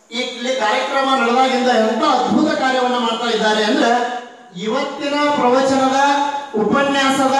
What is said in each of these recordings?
ಈ ಇಲ್ಲಿ ಕಾರ್ಯಕ್ರಮ ನಡೆದಾಗಿಂದ ಎಂತ ಅದ್ಭುತ ಕಾರ್ಯವನ್ನ ಮಾಡ್ತಾ ಇದ್ದಾರೆ ಅಂದ್ರೆ ಇವತ್ತಿನ ಪ್ರವಚನದ ಉಪನ್ಯಾಸದ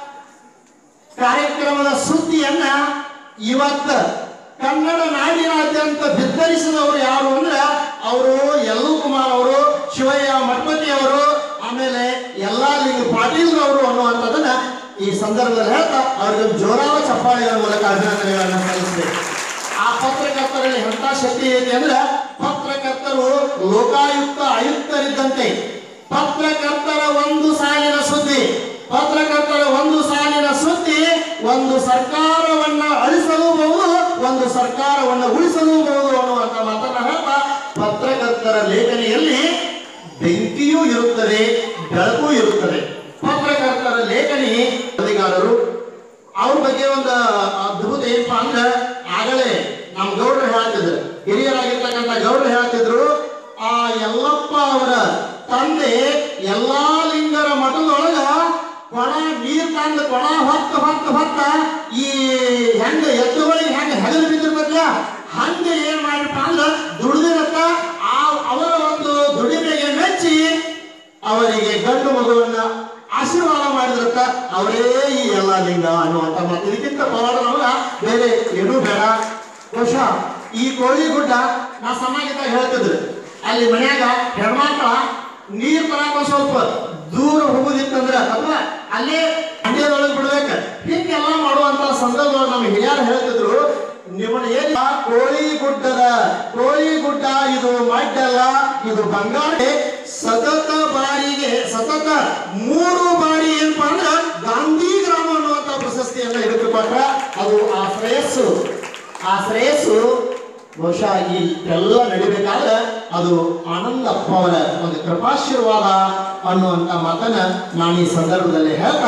ಕಾರ್ಯಕ್ರಮದ ಸುದ್ದಿಯನ್ನ ಇವತ್ತ ಕನ್ನಡ ನಾಡಿನಾದ್ಯಂತ ಬಿತ್ತರಿಸಿದವರು ಯಾರು ಅಂದ್ರೆ ಅವರು ಯಲ್ಲು ಕುಮಾರ್ ಅವರು ಶಿವಯ್ಯ ಮಠಪತಿ ಅವರು ಆಮೇಲೆ ಎಲ್ಲಾ ಲಿಂಗ ಪಾಟೀಲ್ ಅವರು ಅನ್ನುವಂಥದ್ದನ್ನ ಈ ಸಂದರ್ಭದಲ್ಲಿ ಹೇಳ್ತಾ ಅವ್ರಿಗೆ ಜೋರಾದ ಚಪ್ಪಾಳೆಗಳ ಮೂಲಕ ಅಭಿನಂದನೆಗಳನ್ನ ಸಲ್ಲಿಸಬೇಕು ಆ ಪತ್ರಕರ್ತರಲ್ಲಿ ಎಂತ ಶಕ್ತಿ ಐತಿ ಅಂದ್ರೆ ಪತ್ರಕರ್ತರು ಲೋಕಾಯುಕ್ತ ಆಯುಕ್ತರಿದ್ದಂತೆ ಪತ್ರಕರ್ತರ ಒಂದು ಸಾಲಿನ ಸುದ್ದಿ ಪತ್ರಕರ್ತರ ಒಂದು ಸಾಲಿನ ಸುದ್ದಿ ಒಂದು ಸರ್ಕಾರವನ್ನ ಅಳಿಸಲೂಬಹುದು ಒಂದು ಸರ್ಕಾರವನ್ನ ಉಳಿಸಲೂಬಹುದು ಅನ್ನುವಂತ ಮಾತನ್ನ ಹೇಳ್ತಾ ಪತ್ರಕರ್ತರ ಲೇಖನಿಯಲ್ಲಿ ಬೆಂಕಿಯೂ ಇರುತ್ತದೆ ಬೆಳಕು ಇರುತ್ತದೆ ಪತ್ರಕರ್ತರ ಲೇಖನಿ ಅಧಿಕಾರರು ಅವ್ರ ಬಗ್ಗೆ ಒಂದು ಅದ್ಭುತ ಏನಪ್ಪ ಅಂದ್ರೆ ಆಗಲೇ ನಮ್ ಗೌಡ್ರು ಹೇಳ್ತಿದ್ರು ಹಿರಿಯರಾಗಿರ್ತಕ್ಕಂಥ ಗೌಡ್ರು ಹೇಳ್ತಿದ್ರು ಆ ಯಲ್ಲಪ್ಪ ಅವರ ತಂದೆ ಎಲ್ಲಾ ಲಿಂಗರ ಮಠದೊಳಗ ಕೊಡ ನೀರ್ ತಂದು ಕೊಡ ಹೊತ್ತ ಹೊತ್ತ ಹೊತ್ತ ಈ ಹೆಂಗ ಎತ್ತುಗಳಿಗೆ ಹೆಂಗ ಹೆಗಲು ಬಿದ್ದಿರ್ತಲ್ಲ ಹಂಗ ಏನ್ ಮಾಡಿಪ್ಪ ಅಂದ್ರೆ ದುಡ್ದಿರತ್ತ ಆ ಅವರ ಒಂದು ದುಡಿಮೆಗೆ ಮೆಚ್ಚಿ ಅವರಿಗೆ ಗಂಡು ಮಗುವನ್ನ ಆಶೀರ್ವಾದ ಮಾಡಿದ್ರತ್ತ ಅವರೇ ಈ ಎಲ್ಲ ಲಿಂಗ ಅನ್ನುವಂತ ಮಾತು ಇದಕ್ಕಿಂತ ಪವಾಡ ನಮಗ ಬೇರೆ ಏನೂ ಬೇಡ ಬಹುಶಃ ಈ ಕೋಳಿ ಗುಡ್ಡ ನಾ ಸಣ್ಣಾಗಿದ್ದಾಗ ಹೇಳ್ತಿದ್ರು ಅಲ್ಲಿ ಮನ್ಯಾಗ ಹೆಣ್ಮಕ್ಳ ನೀರ್ ತರಕ ಒಂದ್ ಸ್ವಲ್ಪ ದೂರ ಹೋಗುದಿತ್ತಂದ್ರ ಅಥವಾ ಅಲ್ಲೇ ಹಂಡ್ಯದೊಳಗೆ ಬಿಡ್ಬೇಕ ಹಿಂಗೆಲ್ಲ ಮಾಡುವಂತ ಸಂದರ್ಭದೊಳಗೆ ನಮ್ಗೆ ಹಿರಿಯರು ಹೇಳ್ತಿದ್ರು ನಿಮ್ಮನ್ನ ಏನ್ ಕೋಳಿ ಗುಡ್ಡದ ಕೋಳಿ ಗುಡ್ಡ ಇದು ಮಡ್ಡಲ್ಲ ಇದು ಬಂಗಾರ ಸತತ ಬಾರಿಗೆ ಸತತ ಮೂರು ಬಾರಿ ಏನಪ್ಪಾ ಅಂದ್ರ ಗಾಂಧಿ ಗ್ರಾಮ ಅನ್ನುವಂತ ಪ್ರಶಸ್ತಿಯನ್ನ ಹಿಡಿದುಕೊಟ್ರ ಅದು ಆ ಶ್ರೇಯಸ್ಸು ಆ ಶ್ರೇಯಸ್ಸು ಬಹುಶಃ ಈ ಎಲ್ಲ ನಡಿಬೇಕಾದ್ರೆ ಅದು ಆನಂದಪ್ಪ ಅವರ ಒಂದು ಕೃಪಾಶೀರ್ವಾದ ಅನ್ನುವಂತ ಮಾತನ್ನ ನಾನು ಈ ಸಂದರ್ಭದಲ್ಲಿ ಹೇಳ್ತಾ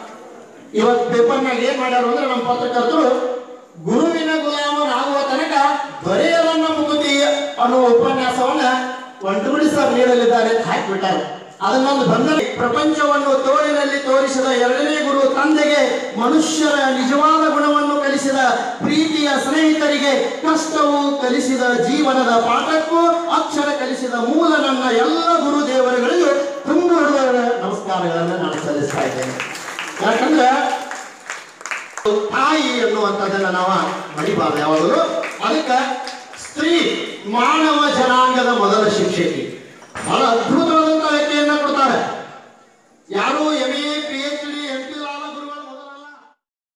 ಇವತ್ತು ಪೇಪರ್ನಾಗ ಏನ್ ಮಾಡ್ಯಾರ ಅಂದ್ರೆ ನಮ್ಮ ಪತ್ರಕರ್ತರು ಗುರುವಿನ ಗುಲಾಮನಾಗುವ ತನಕ ದೊರೆಯಲನ್ನ ಮುಗುತಿ ಅನ್ನುವ ಉಪನ್ಯಾಸವನ್ನ ಒಂಟುಗುಡಿ ಸರ್ ನೀಡಲಿದ್ದಾರೆ ಅಂತ ಹಾಕಿಬಿಟ್ಟಾರೆ ಅದನ್ನೊಂದು ಬಂದ ಪ್ರಪಂಚವನ್ನು ತೋಳಿನಲ್ಲಿ ತೋರಿಸಿದ ಎರಡನೇ ಗುರು ತಂದೆಗೆ ಮನುಷ್ಯರ ನಿಜವಾದ ಗುಣವನ್ನು ಕಲಿಸಿದ ಪ್ರೀತಿಯ ಸ್ನೇಹಿತರಿಗೆ ಕಷ್ಟವು ಕಲಿಸಿದ ಜೀವನದ ಪಾಠಕ್ಕೂ ಅಕ್ಷರ ಕಲಿಸಿದ ಮೂಲ ನನ್ನ ಎಲ್ಲ ಗುರು ದೇವರುಗಳಿಗೂ ತುಂಬ ನಮಸ್ಕಾರಗಳನ್ನು ನಾನು ಸಲ್ಲಿಸ್ತಾ ಇದ್ದೇನೆ ಯಾಕಂದ್ರೆ ತಾಯಿ ಎನ್ನುವಂಥದ್ದನ್ನ ನಾವು ಮಡಿಬಾರ್ದು ಯಾವಾಗಲೂ ಅದಕ್ಕೆ ಸ್ತ್ರೀ ಮಾನವ ಜನಾಂಗದ ಮೊದಲ ಶಿಕ್ಷಕಿ ಬಹಳ ಅದ್ಭುತವಾದಂತಹ ವ್ಯಕ್ತಿಯನ್ನ ಕೊಡ್ತಾರೆ ಯಾರು ಎಂ ಎ